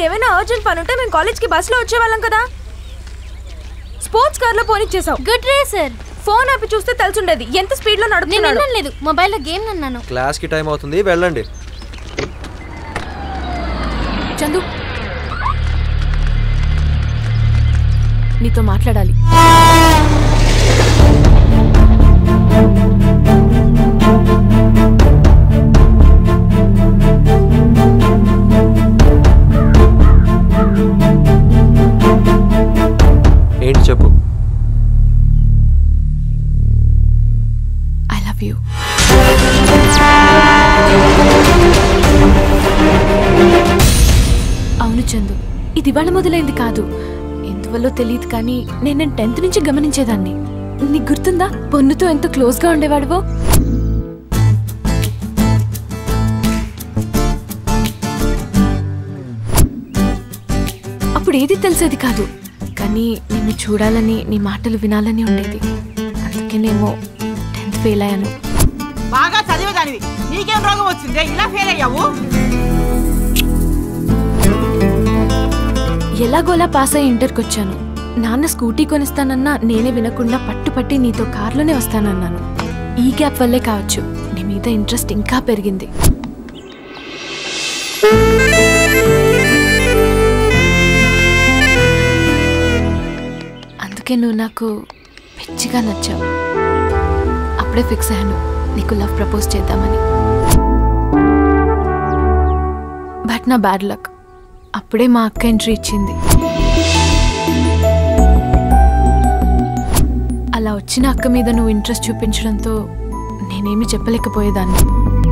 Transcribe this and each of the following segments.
నీకేమైనా అర్జెంట్ పని ఉంటే మేము కాలేజ్కి బస్సులో వచ్చేవాళ్ళం కదా స్పోర్ట్స్ కార్లో పోనిచ్చేసావు గుడ్ రేసర్ ఫోన్ ఆపి చూస్తే తెలుసుండేది ఎంత స్పీడ్లో నేను నడుపుతున్నాడు వినడం లేదు మొబైల్లో గేమ్ అన్నాను క్లాస్కి టైం అవుతుంది వెళ్ళండి చందు నీతో మాట్లాడాలి ఏంటి చెప్పు ఐ లవ్ యూ అవును చందు ఇది ఇవాళ మొదలైంది కాదు ఎందువల్లో తెలియదు కానీ నేను నేను టెన్త్ నుంచి గమనించేదాన్ని నీకు గుర్తుందా పొన్నుతో ఎంత క్లోజ్గా ఉండేవాడువో అప్పుడు ఏది తెలిసేది కాదు కానీ నిన్ను చూడాలని నీ మాటలు వినాలని ఉండేది అందుకేనేమో టెన్త్ ఫెయిల్ అయ్యాను బాగా చదివేదానివి నీకేం రోగం వచ్చిందే ఇలా ఫెయిల్ అయ్యావు ఎలాగోలా పాస్ అయ్యి ఇంటర్కి వచ్చాను నాన్న స్కూటీ కొనిస్తానన్నా నేనే వినకుండా పట్టుపట్టి నీతో కార్లోనే వస్తానన్నాను ఈ గ్యాప్ వల్లే కావచ్చు నీ మీద ఇంట్రెస్ట్ ఇంకా పెరిగింది అందుకే నువ్వు నాకు పిచ్చిగా నచ్చావు అప్పుడే ఫిక్స్ అయ్యాను నీకు లవ్ ప్రపోజ్ చేద్దామని బట్ నా బ్యాడ్ లక్ అప్పుడే మా అక్క ఎంట్రీ ఇచ్చింది అలా వచ్చిన అక్క మీద నువ్వు ఇంట్రెస్ట్ చూపించడంతో నేనేమి చెప్పలేకపోయేదాన్ని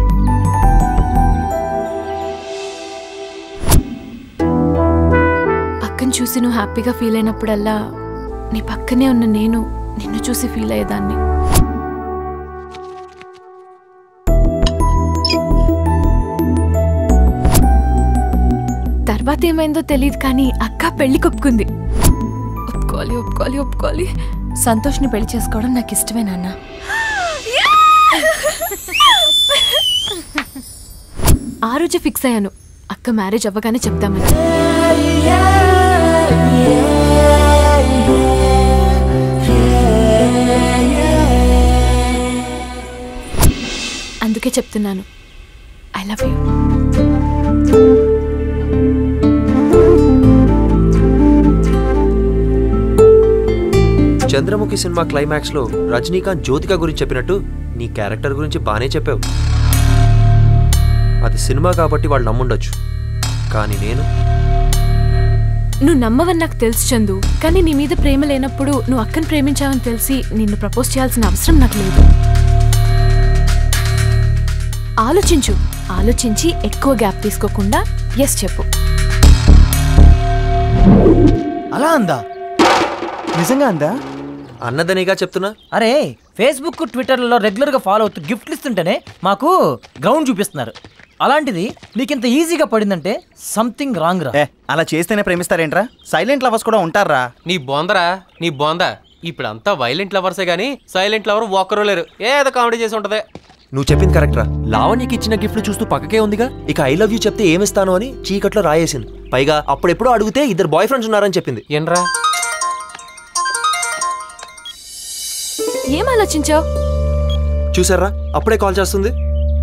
అక్కని చూసి నువ్వు హ్యాపీగా ఫీల్ అయినప్పుడల్లా నీ పక్కనే ఉన్న నేను నిన్ను చూసి ఫీల్ అయ్యేదాన్ని తర్వాత ఏమైందో తెలియదు కానీ అక్క పెళ్లి ఒప్పుకుంది ఒప్పుకోవాలి ఒప్పుకోవాలి ఒప్పుకోవాలి సంతోష్ని పెళ్లి చేసుకోవడం నాకు ఇష్టమే నాన్న ఆ రోజు ఫిక్స్ అయ్యాను అక్క మ్యారేజ్ అవ్వగానే చెప్తామని అందుకే చెప్తున్నాను I love you Chandramukhi cinema climax లో రజనీకాంత్ జ్యోతిక గురించి చెప్పినట్టు నీ క్యారెక్టర్ గురించి బానే చెప్పావు అది సినిమా కాబట్టి వాళ్ళు నమ్ముండొచ్చు కానీ నేను నువ్వు నమ్మవని నాకు తెలుసు చందు కానీ నీ మీద ప్రేమ లేనప్పుడు నువ్వు అక్కని ప్రేమించావని తెలిసి నిన్ను ప్రపోజ్ చేయాల్సిన అవసరం నాకు లేదు ఆలోచించు ఆలోచించి ఎక్కువ గ్యాప్ తీసుకోకుండా ఎస్ చెప్పు అలా అందా నిజంగా అందా అన్నదనేగా చెప్తున్నా అరే ఫేస్బుక్ ట్విట్టర్లలో రెగ్యులర్గా ఫాలో అవుతూ గిఫ్ట్లు ఇస్తుంటేనే మాకు గ్రౌండ్ చూపిస్తున్నారు అలాంటిది నీకింత ఈజీగా పడిందంటే సంథింగ్ రాంగ్ రా ఏ అలా చేస్తేనే ప్రేమిస్తారేంట్రా సైలెంట్ లవర్స్ కూడా ఉంటారా నీ బొందరా నీ బొంద ఇప్పుడంతా వైలెంట్ లవర్సే గానీ సైలెంట్ లవర్ ఒక్కరూ లేరు ఏదో కామెడీ చేసి ఉంటది నువ్వు చెప్పింది కరెక్ట్రా లావణ్యకి ఇచ్చిన గిఫ్ట్లు చూస్తూ పక్కకే ఉందిగా ఇక ఐ లవ్ యూ చెప్తే ఏమిస్తాను అని చీకట్లో రాయేసింది పైగా అప్పుడెప్పుడో అడిగితే ఇద్దరు బాయ్ ఫ్రెండ్స్ ఉన్నారని చెప్పింది ఏంట్రా ఏం ఆలోచించావు చూసారా అప్పుడే కాల్ చేస్తుంది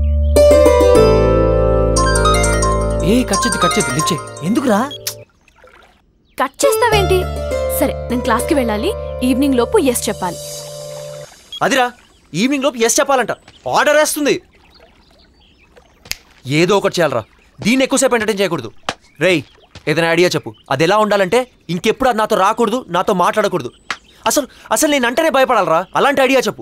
ఏ కచ్చేది కచ్చేది లిచ్చే ఎందుకురా కట్ చేస్తావేంటి సరే నేను క్లాస్కి వెళ్ళాలి ఈవినింగ్ లోపు ఎస్ చెప్పాలి అదిరా ఈవినింగ్ లోపు ఎస్ చెప్పాలంట ఆర్డర్ వేస్తుంది ఏదో ఒకటి చేయాలరా దీన్ని ఎక్కువసేపు ఎంటర్టైన్ చేయకూడదు రేయ్ ఏదైనా ఐడియా చెప్పు అది ఎలా ఉండాలంటే ఇంకెప్పుడు అది నాతో రాకూడదు నాతో మాట్లాడకూడదు అసలు అసలు నేను అంటేనే భయపడాలరా అలాంటి ఐడియా చెప్పు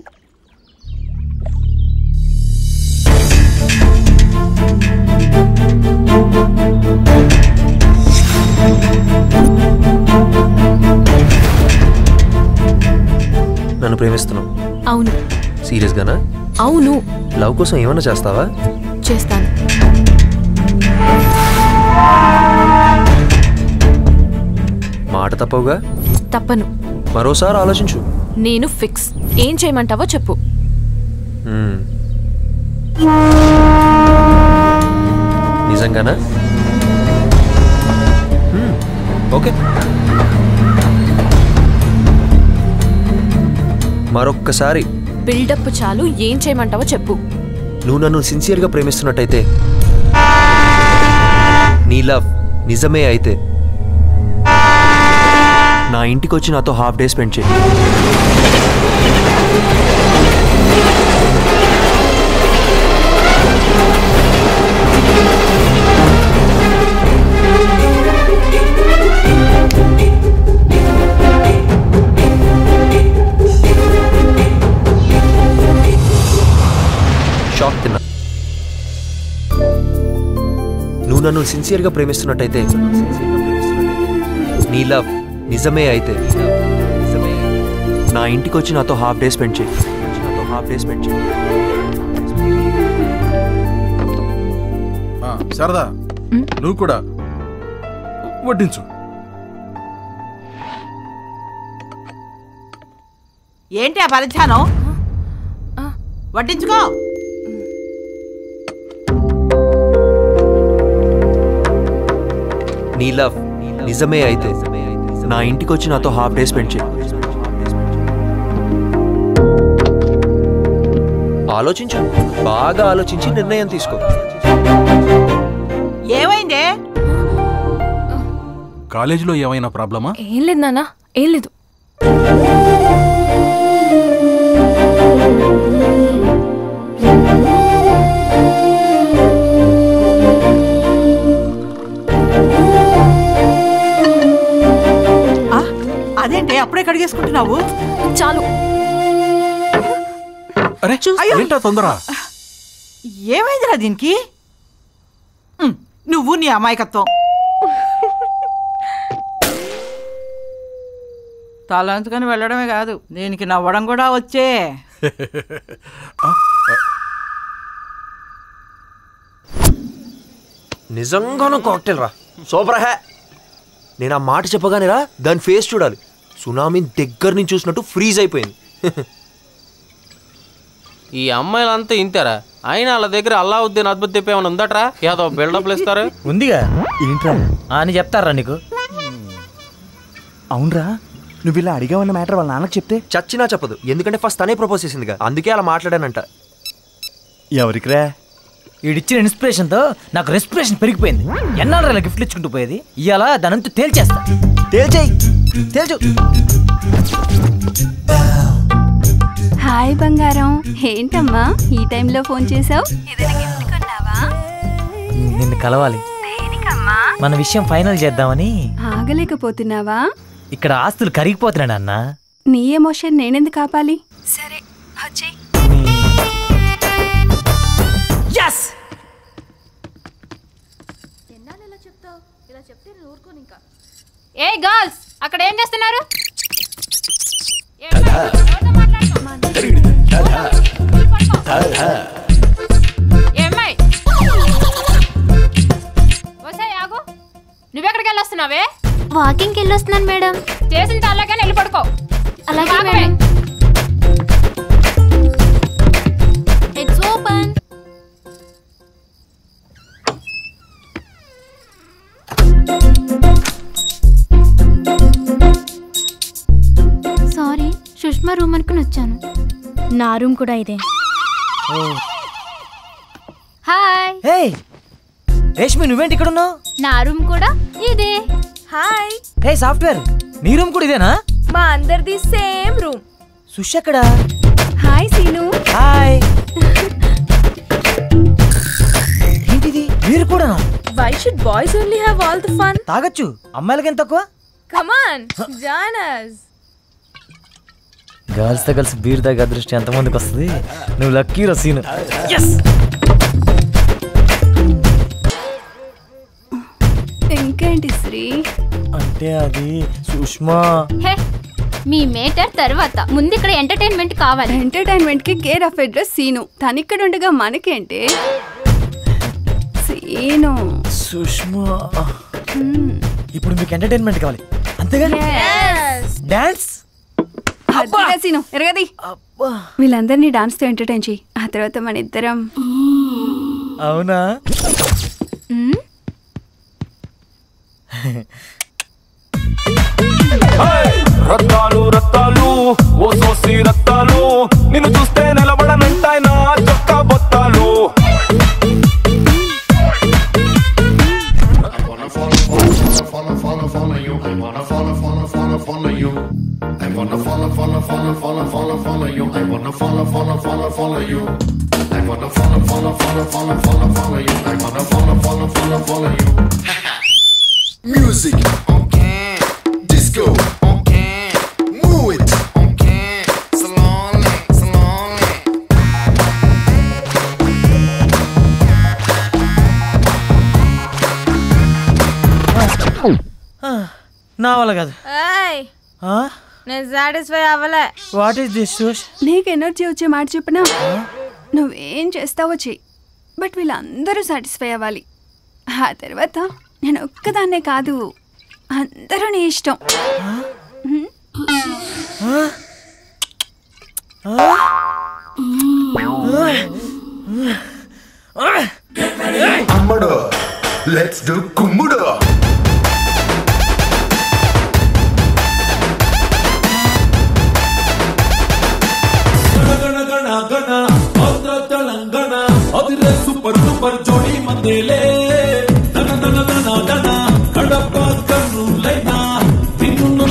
నన్ను ప్రేమిస్తున్నావు అవును సీరియస్గానా అవును లవ్ కోసం ఏమన్నా చేస్తావా చేస్తాను మాట తప్పవుగా తప్పను మరోసారి ఆలోచించు నేను ఫిక్స్ ఏం చేయమంటావో చెప్పు మ్మ్. నిజంగానా ఓకే మరొక్కసారి బిల్డప్ చాలు ఏం చేయమంటావో చెప్పు నువ్వు నన్ను సిన్సియర్గా ప్రేమిస్తున్నట్టయితే నీ లవ్ నిజమే అయితే నా ఇంటికి వచ్చి నాతో హాఫ్ డే స్పెండ్ చేయి షాక్ తిన్నా నువ్వు నన్ను సిన్సియర్గా ప్రేమిస్తున్నట్టయితే నీ లవ్ నిజమే అయితే నా ఇంటికి వచ్చి నాతో హాఫ్ డే స్పెండ్ చేయి నాతో హాఫ్ డే స్పెండ్ చేయి ఆ, శారదా నువ్వు కూడా వడ్డించు ఏంటి ఆ పరిధ్యానం వడ్డించుకో నీ లవ్ నిజమే అయితే నా ఇంటికి వచ్చి నాతో హాఫ్ డే స్పెండ్ చేయి ఆలోచించు బాగా ఆలోచించి నిర్ణయం తీసుకో ఏమైందే కాలేజీలో ఏమైనా ప్రాబ్లమా ఏం లేదు నాన్న ఏం లేదు ఆ, అదేంటి అప్పుడే కడిగేసుకుంటున్నావు చాలు అరే అయ్యో. ఏంటా తొందర ఏమైందిరా దీనికి ఉమ్, నువ్వు నీ అమాయకత్వం తలంచుకొని వెళ్ళడమే కాదు దీనికి నవ్వడం కూడా వచ్చే నిజంగానూ కాక్టైల్ రా సూపర్ హే నేను ఆ మాట చెప్పగానే రా దాని ఫేస్ చూడాలి సునామీ దగ్గర నుంచి చూసినట్టు ఫ్రీజ్ అయిపోయింది ఈ అమ్మాయిలంతా ఇంతారా అయినా వాళ్ళ దగ్గర అల్లావుద్దీన్ అద్భుత తెప్ప ఏమైనా ఉందట్రా ఏదో బిల్డప్లు ఇస్తారు ఉందిగా ఏంట్రా ఆ అని చెప్తారా నీకు అవునరా నువ్వు ఇలా అడిగావన్న మ్యాటర్ వాళ్ళ నాన్నకు చెప్తే చచ్చినా చెప్పదు ఎందుకంటే ఫస్ట్ తనే ప్రపోజ్ చేసిందిగా అందుకే అలా మాట్లాడానంట ఎవరికిరా వీడిచ్చిన ఇన్స్పిరేషన్తో నాకు రెస్పిరేషన్ పెరిగిపోయింది ఎన్నాళ్ళు ఇలా గిఫ్ట్లు ఇచ్చుకుంటూ పోయేది ఇవాళ దానంతా తేల్చేస్తా తేల్చేయి తేల్చు హాయ్ బంగారం ఏంటమ్మా ఈ టైంలో ఫోన్ చేసావు ఏదైనా గిఫ్ట్ కొన్నావా నిన్ను కలవాలి దేనికమ్మా మన విషయం ఫైనల్ చేద్దామని ఆగలేకపోతున్నావా ఇక్కడ ఆస్తులు కరిగిపోతున్నాడు అన్న నీ ఎమోషన్ నేనెందుకు ఆపాలి సరే వచ్చేయ్ ఏ గర్ల్స్ అక్కడ ఏం చేస్తున్నారు ఏమ్మాయి వస్తాయి ఆగు నువ్వెక్కడికి వెళ్ళొస్తున్నావే వాకింగ్కి వెళ్ళొస్తున్నాను మేడం చేసిన తాళ్ళగా వెళ్ళి పడుకో అలాగే ఆగవే. Madam it's open sorry Sushma room అనుకుని వచ్చాను నా రూమ్ కూడా ఇదే హాయ్ హే రేష్మి నువ్వేంటి ఇక్కడ ఉన్నావు నా రూమ్ కూడా ఇదే హాయ్ హే సాఫ్ట్వేర్ నీ రూమ్ కూడా ఇదేనా మా అందరిది సేమ్ రూమ్ సుష్ ఎక్కడ హాయ్ సీను హాయ్ ఏంటిది మీరు కూడానా why should boys only have all the fun తాగొచ్చు అమ్మాయిలకి ఎంత తక్కువ come on join us girls తో కలిసి బీర్ తాగే అదృష్టి ఎంతమందికి వస్తుంది నువ్వు లక్కీ రసీను ఇంకేంటి శ్రీ అంటే అది సుష్మా హే మీ మేటర్ తర్వాత ముందు ఇక్కడ ఎంటర్టైన్మెంట్ కావాలి ఎంటర్టైన్మెంట్ కి కేర్ ఆఫ్ అడ్రస్ సీను తను ఇక్కడ ఉండగా మనకేంటి సీను సుష్మా ఇప్పుడు మీకు ఎంటర్టైన్మెంట్ కావాలి అంతేగా డాన్స్ అదిగా సీను ఎరగది అబ్బా వీళ్ళందరినీ డాన్స్ తో ఎంటర్టైన్ చేయి ఆ తర్వాత మన ఇద్దరం అవునా మ్మ్? రత్తాలు రత్తాలు ఓ సోసి రత్తాలు నిన్ను చూస్తే నిలబడనంటాయి నా చొక్కా బొత్తాలు Music, okay. Disco, okay. Move it, okay. Slowly, slowly. నా వల్ల కాదు ఏయ్ నేను సాటిస్ఫై అవ్వలే వాట్ ఈస్ దిస్ షూస్ నీకు ఎనర్జీ వచ్చే మాట చెప్పినా నువ్వేం చేస్తావో చెయ్యి బట్ వీళ్ళందరూ సాటిస్ఫై అవ్వాలి ఆ తర్వాత నేను ఒక్కదాన్నే కాదు అందరూ నీ ఇష్టం హ్మ్? అమ్మడు లెట్స్ డు కుమ్ముడు తెలంగాణ అదిరే సూపర్ సూపర్ జోడి మందేలే దన దన దన దన కడప కన్నులైనా నిన్ను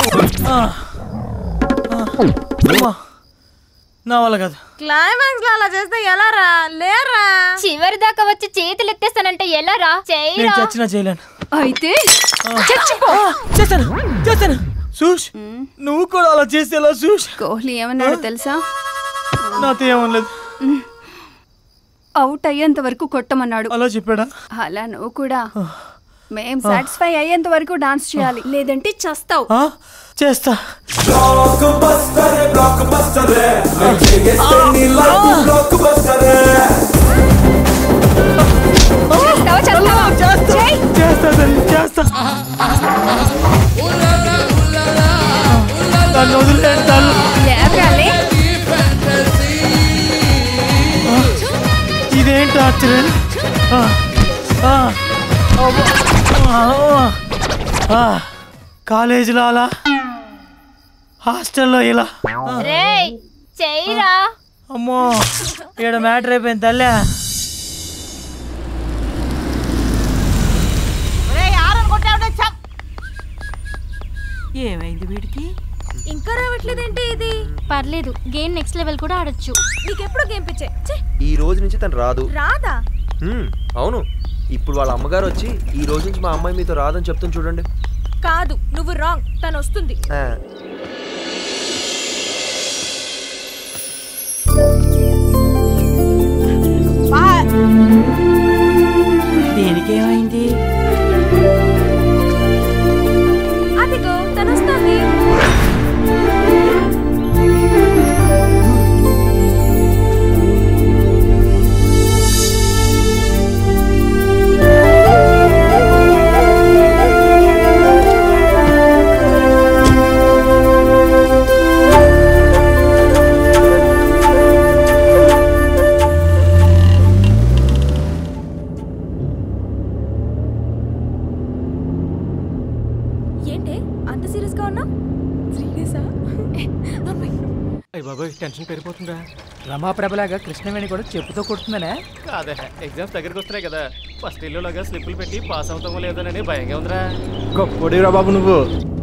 నా వల్ల కాదు క్లైమాక్స్ లో అలా చేస్తే ఎలా రా లేరా చివరి దాకా వచ్చి చేతులు ఎత్తేస్తానంటే ఎలా రా నేను చేయరా చచ్చినా చేయలేను అయితే చేస్తాను చేస్తాను సూష్ నువ్వు కూడా అలా చేస్తే ఎలా సూష్ కోహ్లీ ఏమన్నాడు తెలుసా నాతో ఏమనలేదు అవుట్ అయ్యేంత వరకు కొట్టమన్నాడు అలా చెప్పాడా అలా నువ్వు కూడా మేం సాటిస్ఫై అయ్యేంత వరకు డాన్స్ చేయాలి లేదంటే చస్తావు ఆ? చేస్తా బ్లాక్ బస్టర్ బ్లాక్ బస్టర్ చేస్తే నీ లైఫ్ బ్లాక్ బస్టర్ చేస్తావా, చేస్తావా? చెయ్. చేస్తా తల్లి, చేస్తా నన్ను వదిలేయండి తల్లి. లేవ్రాలే. ఇదేం టార్చర్ ఆ, ఆ, అబ్బో. ఆ, ఆ. కాలేజీలో అలా హాస్టల్లో ఇలా ఆ. రేయ్ చెయ్యరా అమ్మో ఈడ మ్యాటర్ అయిపోయింది తల్లే ఒరేయ్, ఆరని కొట్టావుటే చప్. ఏమైంది వీడికి ఇంకా రావట్లేదేంటి ఇది పర్లేదు గేమ్ నెక్స్ట్ లెవెల్ కూడా ఆడొచ్చు నీకెప్పుడు గేమ్ పిచ్చే ఛే, ఈ రోజు నుంచి తను రాదు రాదా హ్మ్, అవును ఇప్పుడు వాళ్ళ అమ్మగారు వచ్చి ఈ రోజు నుంచి మా అమ్మాయి మీతో రాదని చెప్తుంది చూడండి కాదు నువ్వు రాంగ్ తను వస్తుంది ఆ, దేనికేమైంది అదిగో తను వస్తుంది ఏంటి అంత సీరియస్ గా ఉన్నా సీరియసా అయ్య బాబాయ్ టెన్షన్ పెరిగిపోతుందా రమాప్రభలాగా కృష్ణవేణి కూడా చెప్పుతో కొడుతుందనే కాదే ఎగ్జామ్స్ దగ్గరికి వస్తున్నాయి కదా ఫస్ట్ ఇల్లులాగా స్లిప్పులు పెట్టి పాస్ అవుతామో లేదోనని భయంగా ఉందిరా గొప్పడిరా బాబు నువ్వు